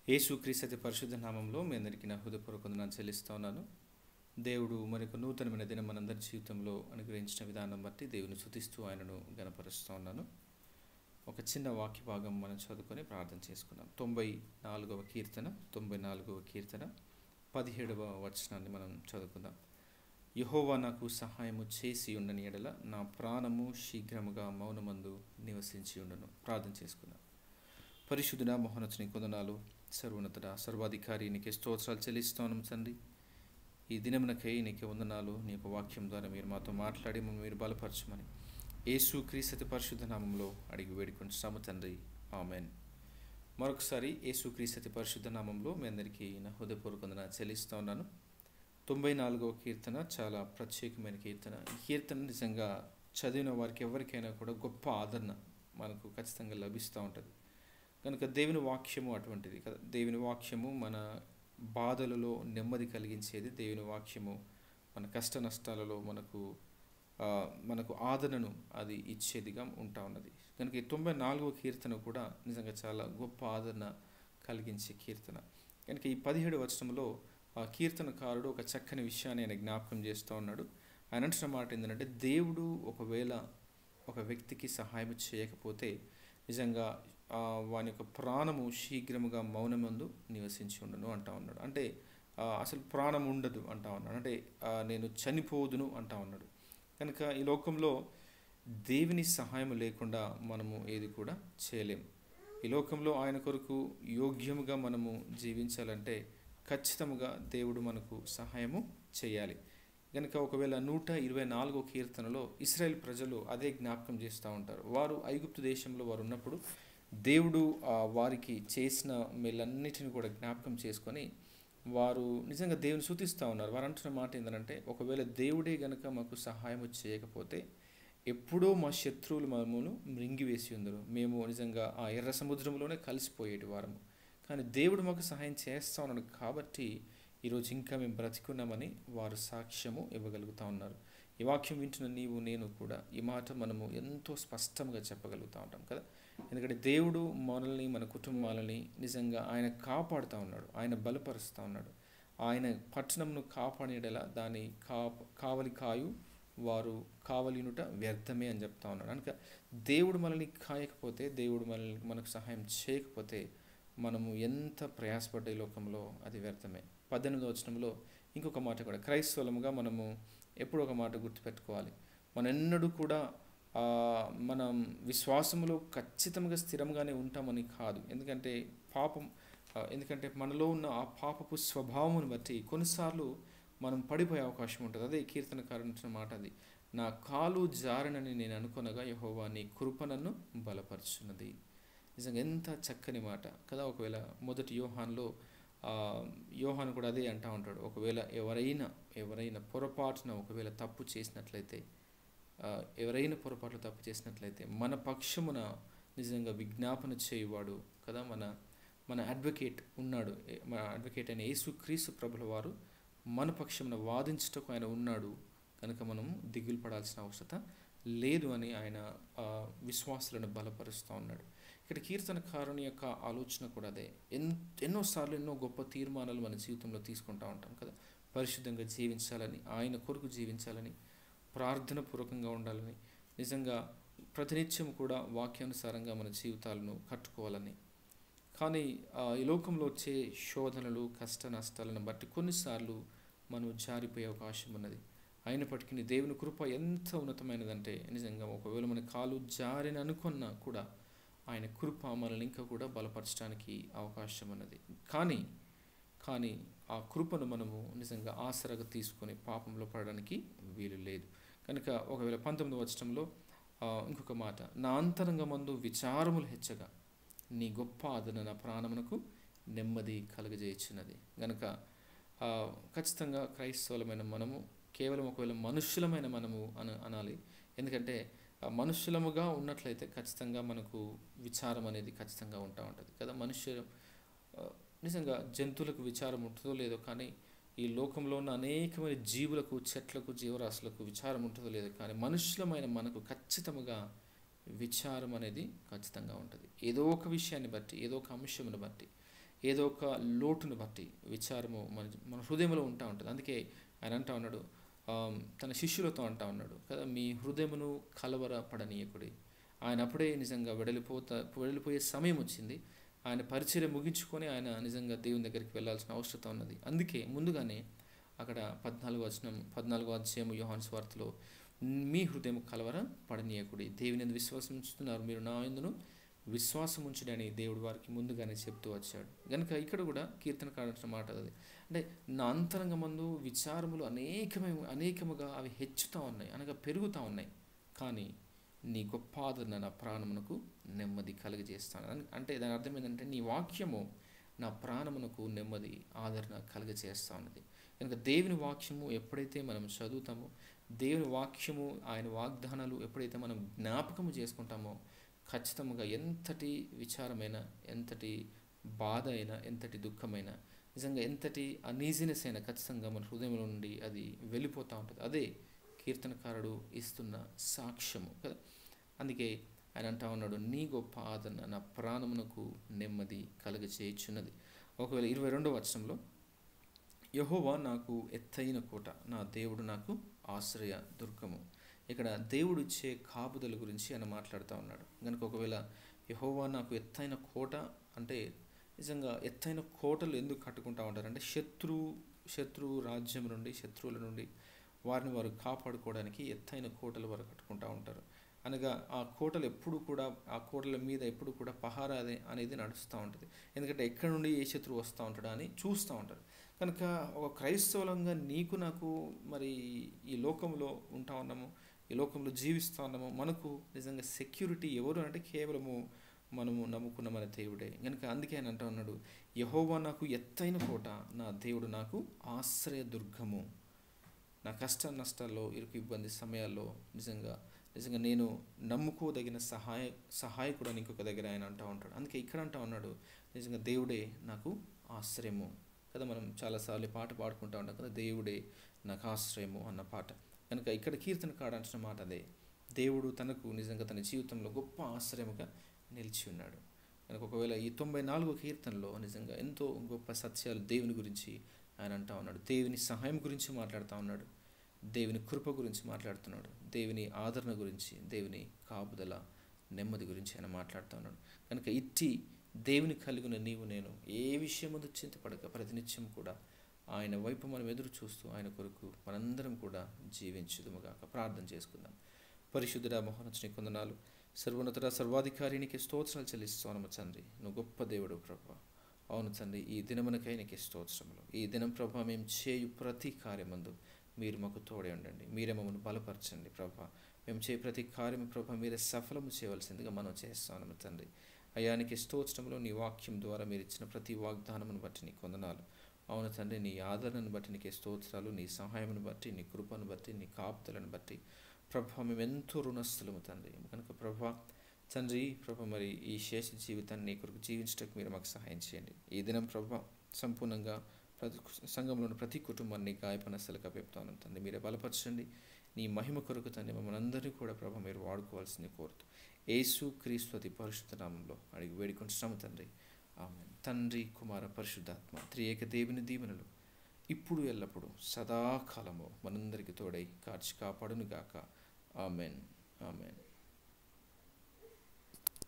యేసుక్రీస్తు అతి పరిశుద్ధ నామంలో మీ అందరికీ నా హృదయపూర్వక వందనాలు చెల్లిస్తా ఉన్నాను దేవుడు మరొక నూతనమైన దినం మనందరి జీవితంలో అనుగ్రహించిన విధానం బట్టి దేవుని శుతిస్తూ ఆయనను గనపరుస్తూ ఉన్నాను ఒక చిన్న వాక్య భాగం మనం చదువుకొని ప్రార్థన చేసుకుందాం తొంభై నాలుగవ కీర్తన తొంభై నాలుగవ కీర్తన పదిహేడవ వచనాన్ని మనం చదువుకుందాం యహోవా నాకు సహాయము చేసి ఉండని ఎడల నా ప్రాణము శీఘ్రముగా మౌనమందు నివసించి ఉండను ప్రార్థన చేసుకుందాం పరిశుద్ధుడ మహోన్నతుని కొందనాలు సర్వోన్నతుడ సర్వాధికారి నీకే స్తోత్రాలు చెల్లిస్తాను తండ్రి ఈ దినమునకై నీకే వందనాలు నీ యొక్క వాక్యం ద్వారా మీరు మాతో మాట్లాడి మమ్మల్ని మీరు బలపరచమని యేసు క్రీస్తు పరిశుద్ధ నామంలో అడిగి వేడుకుంటున్నాము తండ్రి ఆమెన్ మరొకసారి యేసు క్రీస్తు పరిశుద్ధ నామంలో మీ అందరికీ నా హృదయపూర్వక వందనాలు చెల్లిస్తా ఉన్నాను తొంభై నాలుగవ కీర్తన చాలా ప్రత్యేకమైన కీర్తన ఈ కీర్తన నిజంగా చదివిన వారికి ఎవరికైనా కూడా గొప్ప ఆదరణ మనకు ఖచ్చితంగా లభిస్తూ ఉంటుంది కనుక దేవుని వాక్యము అటువంటిది కదా దేవుని వాక్యము మన బాధలలో నెమ్మది కలిగించేది దేవుని వాక్యము మన కష్ట నష్టాలలో మనకు ఆ, మనకు ఆదరణను అది ఇచ్చేదిగా ఉంటా ఉన్నది కనుక ఈ తొంభై నాలుగవ కీర్తన కూడా నిజంగా చాలా గొప్ప ఆదరణ కలిగించే కీర్తన కనుక ఈ పదిహేడు వచనంలో ఆ కీర్తనకారుడు ఒక చక్కని విషయాన్ని ఆయన జ్ఞాపకం చేస్తూ ఉన్నాడు ఆయన అంటున్న మాట ఏంటంటే దేవుడు ఒకవేళ ఒక వ్యక్తికి సహాయం చేయకపోతే నిజంగా ఆ, వాని యొక్క ప్రాణము శీఘ్రముగా మౌనమందు నివసించి ఉండను అంటా ఉన్నాడు అంటే ఆ, అసలు ప్రాణం ఉండదు అంటా ఉన్నాడు అంటే ఆ, నేను చనిపోదును అంటా ఉన్నాడు కనుక ఈ లోకంలో దేవుని సహాయం లేకుండా మనము ఏది కూడా చేయలేం ఈ లోకంలో ఆయన కొరకు యోగ్యముగా మనము జీవించాలంటే ఖచ్చితముగా దేవుడు మనకు సహాయము చేయాలి కనుక ఒకవేళ నూట ఇరవై నాలుగో కీర్తనలో ఇస్రాయేల్ ప్రజలు అదే జ్ఞాపకం చేస్తూ ఉంటారు వారు ఐగుప్తు దేశంలో వారు ఉన్నప్పుడు దేవుడు ఆ, వారికి చేసిన మేలన్నిటిని కూడా జ్ఞాపకం చేసుకొని వారు నిజంగా దేవుని సూచిస్తూ ఉన్నారు వారు అంటున్న మాట ఏంటంటే ఒకవేళ దేవుడే గనక మాకు సహాయం చేయకపోతే ఎప్పుడో మా శత్రువులు మమ్మల్ని మృంగివేసి ఉందరు మేము నిజంగా ఆ ఎర్ర సముద్రంలోనే కలిసిపోయేటి వారము కానీ దేవుడు మాకు సహాయం చేస్తా ఉన్నాడు కాబట్టి ఈరోజు ఇంకా మేము బ్రతికున్నామని వారు సాక్ష్యము ఇవ్వగలుగుతా ఉన్నారు ఈ వాక్యం వింటున్న నీవు నేను కూడా ఈ మాట మనము ఎంతో స్పష్టంగా చెప్పగలుగుతూ ఉంటాం కదా ఎందుకంటే దేవుడు మనల్ని మన కుటుంబాలని నిజంగా ఆయన కాపాడుతూ ఉన్నాడు ఆయన బలపరుస్తూ ఉన్నాడు ఆయన పట్టణంను కాపాడేలా దాని కా కావలి కాయు వారు కావలినుట వ్యర్థమే అని చెప్తా ఉన్నాడు కనుక దేవుడు మనల్ని కాయకపోతే దేవుడు మనల్ని మనకు సహాయం చేయకపోతే మనము ఎంత ప్రయాసపడ్డ ఈ లోకంలో అది వ్యర్థమే పద్దెనిమిదో వచనంలో ఇంకొక మాట కూడా క్రైస్తవులముగా మనము ఎప్పుడు ఒక మాట గుర్తుపెట్టుకోవాలి మనం ఎన్నడూ కూడా ఆ, మనం విశ్వాసంలో ఖచ్చితంగా స్థిరంగానే ఉంటామని కాదు ఎందుకంటే పాపం ఆ, ఎందుకంటే మనలో ఉన్న ఆ పాపపు స్వభావమును బట్టి కొన్నిసార్లు మనం పడిపోయే అవకాశం ఉంటుంది అదే కీర్తనకారుని మాట అది నా కాలు జారనని నేను అనుకొనగా యహోవా నీ కృప నన్ను బలపరుచున్నది నిజంగా ఎంత చక్కని మాట కదా ఒకవేళ మొదటి యోహాన్లో ఆ, యోహాన్ కూడా అదే అంటా ఉంటాడు ఒకవేళ ఎవరైనా ఎవరైనా పొరపాటున ఒకవేళ తప్పు చేసినట్లయితే ఆ, ఎవరైనా పొరపాట్లు తప్పు చేసినట్లయితే మన పక్షమున నిజంగా విజ్ఞాపన చేయువాడు కదా మన మన అడ్వకేట్ ఉన్నాడు ఏ- మన అడ్వకేట్ అయిన యేసు క్రీస్తు ప్రభుల వారు మన పక్షమున వాదించుటకు ఆయన ఉన్నాడు కనుక మనము దిగులు పడాల్సిన అవసరం లేదు అని ఆయన ఆ, విశ్వాసులను బలపరుస్తూ ఉన్నాడు ఇక్కడ కీర్తనకారుని యొక్క ఆలోచన కూడా అదే ఎన్ ఎన్నోసార్లు ఎన్నో గొప్ప తీర్మానాలు మన జీవితంలో తీసుకుంటూ ఉంటాం కదా పరిశుద్ధంగా జీవించాలని ఆయన కొరకు జీవించాలని ప్రార్థన పూర్వకంగా ఉండాలని నిజంగా ప్రతినిత్యం కూడా వాక్యానుసారంగా మన జీవితాలను కట్టుకోవాలని కానీ ఆ, ఈ లోకంలో వచ్చే శోధనలు కష్ట నష్టాలను బట్టి కొన్నిసార్లు మనం జారిపోయే అవకాశం ఉన్నది అయినప్పటికీ దేవుని కృప ఎంత ఉన్నతమైనదంటే నిజంగా ఒకవేళ మన కాలు జారిన అనుకున్నా కూడా ఆయన కృప మనల్ని ఇంకా కూడా బలపరచడానికి అవకాశం ఉన్నది కానీ కానీ ఆ కృపను మనము నిజంగా ఆసరగా తీసుకొని పాపంలో పడడానికి వీలు లేదు కనుక ఒకవేళ పంతొమ్మిది వచ్చటంలో ఇంకొక మాట నా అంతరంగమందు విచారములు హెచ్చగా నీ గొప్ప ఆదరణ నా ప్రాణమునకు నెమ్మది కలుగజేయుచున్నది గనుక ఆ, ఖచ్చితంగా క్రైస్తవులమైన మనము కేవలం ఒకవేళ మనుష్యులమైన మనము అన అనాలి ఎందుకంటే ఆ, మనుష్యులముగా ఉన్నట్లయితే ఖచ్చితంగా మనకు విచారం అనేది ఖచ్చితంగా ఉంటా ఉంటుంది కదా మనుష్యులు ఆ, నిజంగా జంతువులకు విచారం ఉంటుందో లేదో కానీ ఈ లోకంలో ఉన్న అనేకమైన జీవులకు చెట్లకు జీవరాశులకు విచారం ఉంటుందో లేదో కానీ మనుష్యులమైన మనకు ఖచ్చితముగా విచారం అనేది ఖచ్చితంగా ఉంటుంది ఏదో ఒక విషయాన్ని బట్టి ఏదో ఒక అంశమును బట్టి ఏదో ఒక లోటును బట్టి విచారము మన మన హృదయంలో ఉంటా ఉంటుంది అందుకే ఆయన అంటా ఉన్నాడు ఆ, తన శిష్యులతో అంటా ఉన్నాడు కదా మీ హృదయమును కలవర పడనీయకుడి ఆయన అప్పుడే నిజంగా వెడలిపోతా వెడలిపోయే సమయం వచ్చింది ఆయన పరిచయం ముగించుకొని ఆయన నిజంగా దేవుని దగ్గరికి వెళ్ళాల్సిన అవసరం ఉన్నది అందుకే ముందుగానే అక్కడ పద్నాలుగు వచనం పద్నాలుగో అధ్యాయము యోహాన్ స్వార్థలో మీ హృదయం కలవర పడనీయకుడి దేవుని యందు విశ్వాసం ఉంచుతున్నారు మీరు నా ఎందును విశ్వాసం ఉంచుడని దేవుడు వారికి ముందుగానే చెప్తూ వచ్చాడు కనుక ఇక్కడ కూడా కీర్తన కాడాల్సిన మాట అది అంటే నా అంతరంగ మందు విచారములు అనేకమే అనేకముగా అవి హెచ్చుతూ ఉన్నాయి అనగా పెరుగుతూ ఉన్నాయి కానీ నీ గొప్ప ఆదరణ నా ప్రాణమునకు నెమ్మది కలుగజేస్తాను అన్- అంటే దాని అర్థం ఏంటంటే నీ వాక్యము నా ప్రాణమునకు నెమ్మది ఆదరణ కలుగజేస్తా ఉన్నది కనుక దేవుని వాక్యము ఎప్పుడైతే మనం చదువుతామో దేవుని వాక్యము ఆయన వాగ్దానాలు ఎప్పుడైతే మనం జ్ఞాపకము చేసుకుంటామో ఖచ్చితంగా ఎంతటి విచారమైన ఎంతటి బాధ అయినా ఎంతటి దుఃఖమైనా నిజంగా ఎంతటి అనీజినెస్ అయినా ఖచ్చితంగా మన హృదయంలో నుండి అది వెళ్ళిపోతూ ఉంటుంది అదే కీర్తనకారుడు ఇస్తున్న సాక్ష్యము కదా అందుకే ఆయన అంటా ఉన్నాడు నీ గొప్ప ఆదరణ నా ప్రాణమునకు నెమ్మది కలుగచేయుచున్నది ఒకవేళ ఇరవై రెండవ వచనంలో యహోవా నాకు ఎత్తైన కోట నా దేవుడు నాకు ఆశ్రయ దుర్గము ఇక్కడ దేవుడు ఇచ్చే కాపుదల గురించి ఆయన మాట్లాడుతూ ఉన్నాడు కనుక ఒకవేళ యహోవా నాకు ఎత్తైన కోట అంటే నిజంగా ఎత్తైన కోటలు ఎందుకు కట్టుకుంటా ఉంటారు అంటే శత్రు శత్రు రాజ్యం నుండి శత్రువుల నుండి వారిని వారు కాపాడుకోవడానికి ఎత్తైన కోటలు వారు కట్టుకుంటూ ఉంటారు అనగా ఆ కోటలు ఎప్పుడు కూడా ఆ కోటల మీద ఎప్పుడు కూడా పహారా అదే అనేది నడుస్తూ ఉంటుంది ఎందుకంటే ఎక్కడి నుండి ఏ శత్రువు వస్తూ ఉంటాడా అని చూస్తూ ఉంటారు కనుక ఒక క్రైస్తవులంగా నీకు నాకు మరి ఈ లోకంలో ఉంటా ఉన్నాము ఈ లోకంలో జీవిస్తూ ఉన్నాము మనకు నిజంగా సెక్యూరిటీ ఎవరు అంటే కేవలము మనము నమ్ముకున్న మన దేవుడే కనుక అందుకే ఆయన అంటా ఉన్నాడు యహోవా నాకు ఎత్తైన కోట నా దేవుడు నాకు ఆశ్రయ దుర్గము నా కష్ట నష్టాల్లో ఇరుకు ఇబ్బంది సమయాల్లో నిజంగా నిజంగా నేను నమ్ముకోదగిన సహాయ సహాయకుడు అని ఇంకొక దగ్గర ఆయన అంటూ ఉంటాడు అందుకే ఇక్కడ అంటా ఉన్నాడు నిజంగా దేవుడే నాకు ఆశ్రయము కదా మనం చాలాసార్లు ఈ పాట పాడుకుంటా ఉంటాం కదా దేవుడే నాకు ఆశ్రయము అన్న పాట కనుక ఇక్కడ కీర్తన కాడాల్సిన మాట అదే దేవుడు తనకు నిజంగా తన జీవితంలో గొప్ప ఆశ్రయముగా నిలిచి ఉన్నాడు కనుక ఒకవేళ ఈ తొంభై నాలుగో కీర్తనలో నిజంగా ఎంతో గొప్ప సత్యాలు దేవుని గురించి ఆయన అంటా ఉన్నాడు దేవుని సహాయం గురించి మాట్లాడుతూ ఉన్నాడు దేవుని కృప గురించి మాట్లాడుతున్నాడు దేవుని ఆదరణ గురించి దేవుని కాపుదల నెమ్మది గురించి ఆయన మాట్లాడుతూ ఉన్నాడు కనుక ఇట్టి దేవుని కలిగిన నీవు నేను ఏ విషయం ముందు చింతపడక ప్రతినిత్యం కూడా ఆయన వైపు మనం ఎదురు చూస్తూ ఆయన కొరకు మనందరం కూడా జీవించుదుముగాక ప్రార్థన చేసుకుందాం పరిశుద్ధుడ మహోన్నతుని కొందనాలు సర్వోన్నతుడ సర్వాధికారికి స్తోత్రాలు చెల్లిస్తున్నాము తండ్రి నువ్వు గొప్ప దేవుడు ప్రభా అవును తండ్రి ఈ దినమునకై నీకు స్తోత్రములు ఈ దినం ప్రభా మేము చేయు ప్రతి కార్యమందు మీరు మాకు తోడే ఉండండి మీరే మమ్మల్ని బలపరచండి ప్రభా మేము చేయ ప్రతి కార్యము ప్రభా మీరే సఫలము చేయవలసిందిగా మనం చేస్తాము తండ్రి అయానికి స్తోత్రంలో నీ వాక్యం ద్వారా మీరు ఇచ్చిన ప్రతి వాగ్దానమును బట్టి నీ కొందనాలు అవును తండ్రి నీ ఆదరణను బట్టి నీకే స్తోత్రాలు నీ సహాయమును బట్టి నీ కృపను బట్టి నీ కాపుదలను బట్టి ప్రభా మేము ఎంతో రుణస్థులము తండ్రి కనుక ప్రభా తండ్రి ప్రభ మరి ఈ శేష జీవితాన్ని నీ కొరకు జీవించడానికి మీరు మాకు సహాయం చేయండి ఈ దినం ప్రభ సంపూర్ణంగా ప్రతి సంఘంలోని ప్రతి కుటుంబాన్ని గాయపనస్తలకు అప్పచెప్తాను తండ్రి మీరే బలపరచండి నీ మహిమ కొరకు తండ్రి మమ్మల్ని అందరినీ కూడా ప్రభ మీరు వాడుకోవాల్సింది కోరుతూ యేసు క్రీస్తుతి పరిశుద్ధ నామంలో అడిగి వేడుకుంటున్నాము తండ్రి ఆమె తండ్రి కుమార పరిశుద్ధాత్మ త్రియేక దేవుని దీవెనలు ఇప్పుడు ఎల్లప్పుడూ సదాకాలము మనందరికీ తోడై కాచి కాపాడును గాక ఆమెన్ ఆమెన్